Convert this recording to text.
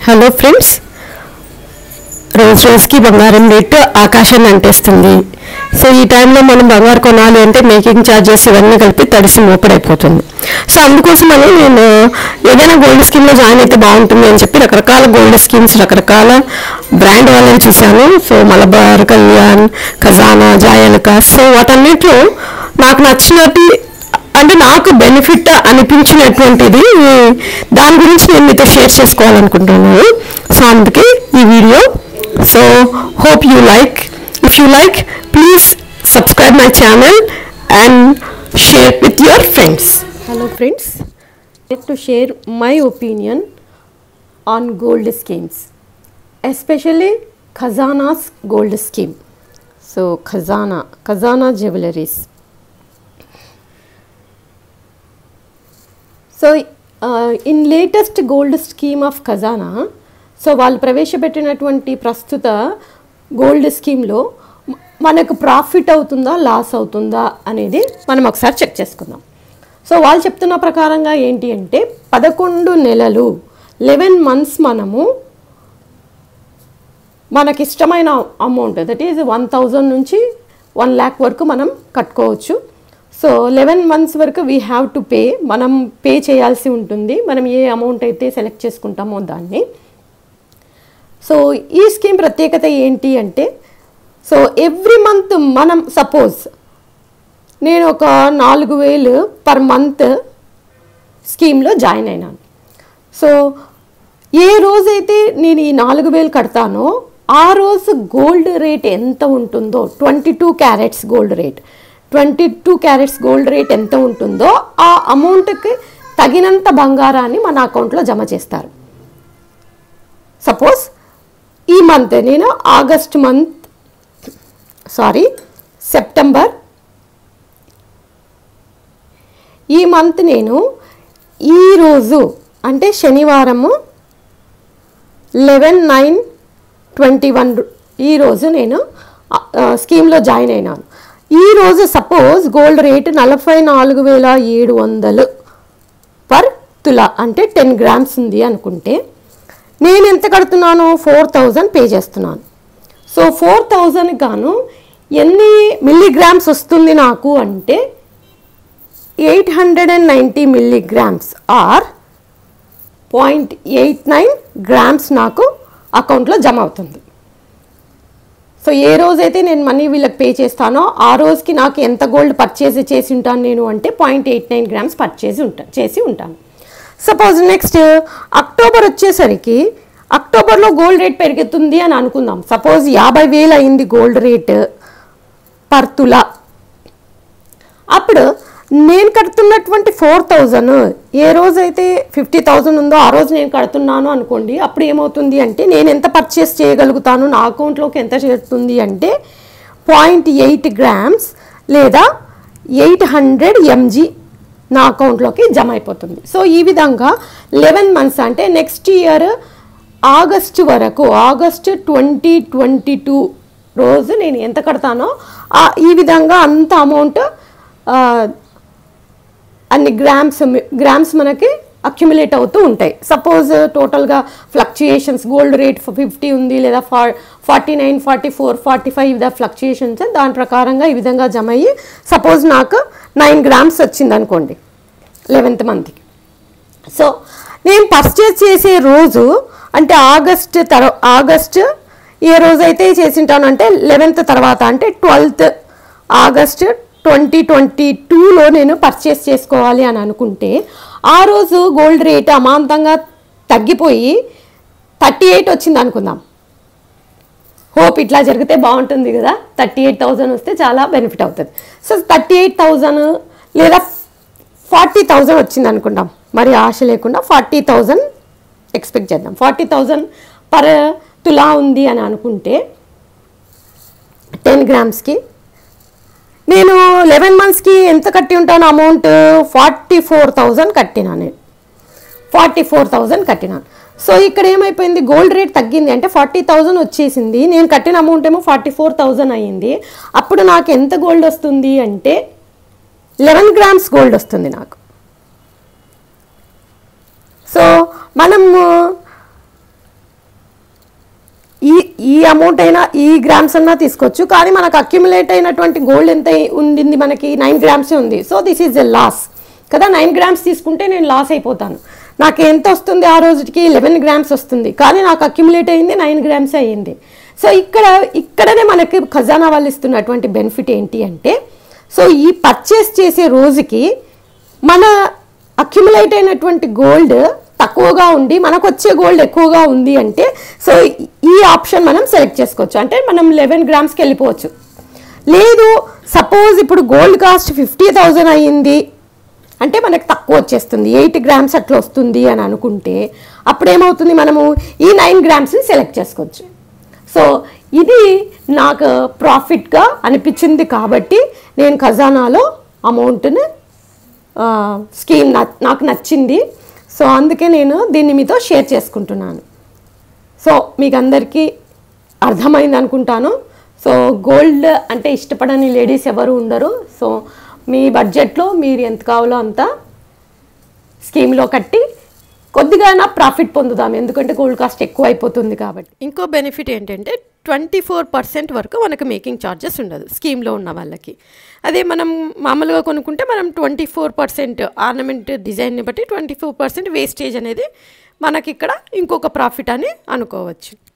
hello friends రోజు రోజుకి బంగారం రేటు ఆకాశాన్ని అంటేస్తుంది సో ఈ టైంలో మనం బంగారు కొనాలి అంటే మేకింగ్ ఛార్జెస్ ఇవన్నీ కలిపి తడిసి మోపడైపోతుంది సో అందుకోసమని నేను ఏదైనా గోల్డ్ స్కీమ్లో జాయిన్ అయితే బాగుంటుంది అని చెప్పి రకరకాల గోల్డ్ స్కీమ్స్ రకరకాల బ్రాండ్ వాళ్ళని చూశాను సో మలబార్ కళ్యాణ్ ఖజానా జాయలక సో వాటన్నిటిలో నాకు నచ్చినట్టు అంటే నాకు బెనిఫిట్ అనిపించినటువంటిది దాని గురించి నేను మీతో షేర్ చేసుకోవాలనుకుంటున్నాను సో అందుకే ఈ video so hope you like if you like please subscribe my channel and share with your friends hello friends to share my opinion on gold schemes especially Khazana's gold scheme so Khazana Khazana jewelleries so in latest gold scheme of Khazana so వాళ్ళు ప్రవేశపెట్టినటువంటి ప్రస్తుత gold స్కీమ్లో మ- మనకు profit అవుతుందా loss అవుతుందా అనేది మనం ఒకసారి చెక్ చేసుకుందాం సో వాళ్ళు చెప్తున్న ప్రకారంగా ఏంటి అంటే పదకొండు నెలలు లెవెన్ మంత్స్ మనము మనకిష్టమైన amount that is one thousand నుంచి వన్ ల్యాక్ వరకు మనం కట్టుకోవచ్చు సో లెవెన్ మంత్స్ వరకు వీ హ్యావ్ టు పే మనం పే చేయాల్సి ఉంటుంది మనం ఏ అమౌంట్ అయితే సెలెక్ట్ చేసుకుంటామో దాన్ని సో ఈ స్కీమ్ ప్రత్యేకత ఏంటి అంటే సో ఎవ్రీ మంత్ మనం సపోజ్ నేను ఒక నాలుగు వేలు పర్ మంత్ స్కీమ్లో జాయిన్ అయినాను సో ఏ రోజైతే నేను ఈ నాలుగు వేలు కడతానో ఆ రోజు గోల్డ్ రేట్ ఎంత ఉంటుందో twenty two carats gold rate twenty two carats gold rate ఎంత ఉంటుందో ఆ అమౌంట్కి తగినంత బంగారాన్ని మన అకౌంట్లో జమ చేస్తారు సపోజ్ ఈ మంత్ నేను ఆగస్ట్ మంత్ సారీ సెప్టెంబర్ ఈ మంత్ నేను ఈరోజు అంటే శనివారము లెవెన్ నైన్ ట్వంటీ వన్ ఈరోజు నేను ఆ, ఆ, స్కీమ్లో జాయిన్ అయినాను ఈరోజు సపోజ్ గోల్డ్ రేట్ నలభై నాలుగు వేల ఏడు వందలు పర్ తులా అంటే టెన్ గ్రామ్స్ ఉంది అనుకుంటే నేను ఎంత కడుతున్నాను ఫోర్ థౌజండ్ పే చేస్తున్నాను సో ఫోర్ థౌజండ్ గాను ఎన్ని మిల్లీగ్రామ్స్ వస్తుంది నాకు అంటే eight hundred and ninety milligrams or point eight nine grams నాకు అకౌంట్లో జమ అవుతుంది సో ఏ రోజైతే నేను మనీ వీళ్ళకి పే చేస్తానో ఆ రోజుకి నాకు ఎంత గోల్డ్ పర్చేస్ చేసి ఉంటాను నేను అంటే పాయింట్ ఎయిట్ నైన్ గ్రామ్స్ పర్చేసి ఉంటా చేసి ఉంటాను సపోజ్ నెక్స్ట్ అక్టోబర్ వచ్చేసరికి అక్టోబర్లో గోల్డ్ రేట్ పెరుగుతుంది అని అనుకుందాం సపోజ్ యాభై వేలు అయింది గోల్డ్ రేట్ పర్ తులా అప్పుడు నేను కడుతున్నటువంటి ఫోర్ థౌజండ్ ఏ రోజైతే ఫిఫ్టీ థౌజండ్ ఉందో ఆ రోజు నేను కడుతున్నాను అనుకోండి అప్పుడు ఏమవుతుంది అంటే నేను ఎంత పర్చేస్ చేయగలుగుతాను నా అకౌంట్లోకి ఎంత చేరుతుంది అంటే పాయింట్ ఎయిట్ గ్రామ్స్ లేదా ఎయిట్ హండ్రెడ్ ఎంజీ నా అకౌంట్లోకి జమ అయిపోతుంది సో ఈ విధంగా లెవెన్ మంత్స్ అంటే నెక్స్ట్ ఇయర్ ఆగస్టు వరకు ఆగస్టు ట్వంటీ ట్వంటీ టూ రోజు నేను ఎంత కడతానో ఆ ఈ విధంగా అంత అమౌంట్ అన్ని గ్రామ్స్ గ్రామ్స్ మనకి అక్యుములేట్ అవుతూ ఉంటాయి సపోజ్ టోటల్గా ఫ్లక్చుయేషన్స్ గోల్డ్ రేట్ ఫిఫ్టీ ఉంది లేదా ఫా forty nine forty four forty five the fluctuations దాని ప్రకారంగా ఈ విధంగా జమ అయ్యి సపోజ్ నాకు నైన్ గ్రామ్స్ వచ్చింది అనుకోండి లెవెన్త్ మంత్కి సో నేను పర్చేస్ చేసే రోజు అంటే ఆగస్ట్ తర్వా ఆగస్ట్ ఏ రోజైతే చేసింటాను అంటే లెవెన్త్ తర్వాత అంటే ట్వెల్త్ ఆగస్ట్ ట్వంటీ ట్వంటీ టూలో నేను పర్చేస్ చేసుకోవాలి అని అనుకుంటే ఆ రోజు గోల్డ్ రేట్ అమాంతంగా తగ్గిపోయి థర్టీ ఎయిట్ వచ్చింది అనుకుందాం హోప్ ఇట్లా జరిగితే బాగుంటుంది కదా థర్టీ ఎయిట్ థౌజండ్ వస్తే చాలా బెనిఫిట్ అవుతుంది సో థర్టీ ఎయిట్ థౌజండ్ లేదా ఫార్టీ థౌజండ్ వచ్చింది అనుకుందాం మరి ఆశ లేకుండా ఫార్టీ థౌజండ్ ఎక్స్పెక్ట్ చేద్దాం ఫార్టీ థౌజండ్ పర్ తులా ఉంది అని అనుకుంటే టెన్ గ్రామ్స్కి నేను లెవెన్ మంత్స్కి ఎంత కట్టి ఉంటాను అమౌంట్ ఫార్టీ ఫోర్ థౌజండ్ కట్టినా నేను ఫార్టీ ఫోర్ థౌజండ్ కట్టినాను సో ఇక్కడ ఏమైపోయింది గోల్డ్ రేట్ తగ్గింది అంటే ఫార్టీ థౌజండ్ వచ్చేసింది నేను కట్టిన అమౌంట్ ఏమో ఫార్టీ ఫోర్ థౌజండ్ అయ్యింది అప్పుడు నాకు ఎంత గోల్డ్ వస్తుంది అంటే లెవెన్ గ్రామ్స్ గోల్డ్ వస్తుంది నాకు సో మనము ఈ అమౌంట్ అయినా ఈ గ్రామ్స్ అన్నా తీసుకోవచ్చు కానీ మనకు అక్యుములేట్ అయినటువంటి గోల్డ్ ఎంత ఉండింది మనకి నైన్ గ్రామ్సే ఉంది so this is a loss కదా నైన్ గ్రామ్స్ తీసుకుంటే నేను లాస్ అయిపోతాను నాకు ఎంత వస్తుంది ఆ రోజుకి లెవెన్ గ్రామ్స్ వస్తుంది కానీ నాకు అక్యుములేట్ అయింది నైన్ గ్రామ్స్ అయ్యింది సో ఇక్కడ ఇక్కడనే మనకి ఖజానా వాళ్ళు ఇస్తున్నటువంటి బెనిఫిట్ ఏంటి అంటే సో ఈ పర్చేస్ చేసే రోజుకి మన అక్యుములేట్ అయినటువంటి గోల్డ్ తక్కువగా ఉండి మనకు వచ్చే గోల్డ్ ఎక్కువగా ఉంది అంటే సో ఈ ఆప్షన్ మనం సెలెక్ట్ చేసుకోవచ్చు అంటే మనం లెవెన్ గ్రామ్స్కి వెళ్ళిపోవచ్చు లేదు సపోజ్ ఇప్పుడు గోల్డ్ కాస్ట్ ఫిఫ్టీ థౌజండ్ అయ్యింది అంటే మనకు తక్కువ వచ్చేస్తుంది ఎయిట్ గ్రామ్స్ అట్లా వస్తుంది అని అనుకుంటే అప్పుడు ఏమవుతుంది మనము ఈ నైన్ గ్రామ్స్ని సెలెక్ట్ చేసుకోవచ్చు సో ఇది నాకు ప్రాఫిట్గా అనిపించింది కాబట్టి నేను ఖజానాలో అమౌంట్ని స్కీమ్ నాకు నచ్చింది సో అందుకే నేను దీన్ని మీతో షేర్ చేసుకుంటున్నాను సో మీకు అందరికీ అర్థమైంది అనుకుంటాను సో గోల్డ్ అంటే ఇష్టపడని లేడీస్ ఎవరు ఉండరు సో మీ బడ్జెట్లో మీరు ఎంత కావాలో అంత స్కీమ్లో కట్టి కొద్దిగా ప్రాఫిట్ పొందుదాం ఎందుకంటే గోల్డ్ కాస్ట్ ఎక్కువ అయిపోతుంది కాబట్టి ఇంకో బెనిఫిట్ ఏంటంటే ట్వంటీ ఫోర్ పర్సెంట్ వరకు మనకు మేకింగ్ ఛార్జెస్ ఉండదు స్కీమ్లో ఉన్న వాళ్ళకి అదే మనం మామూలుగా కొనుక్కుంటే మనం ట్వంటీ ఫోర్ పర్సెంట్ ఆర్నమెంట్ డిజైన్ని బట్టి ట్వంటీ ఫోర్ పర్సెంట్ వేస్టేజ్ అనేది మనకి ఇక్కడ ఇంకొక ప్రాఫిట్ అని అనుకోవచ్చు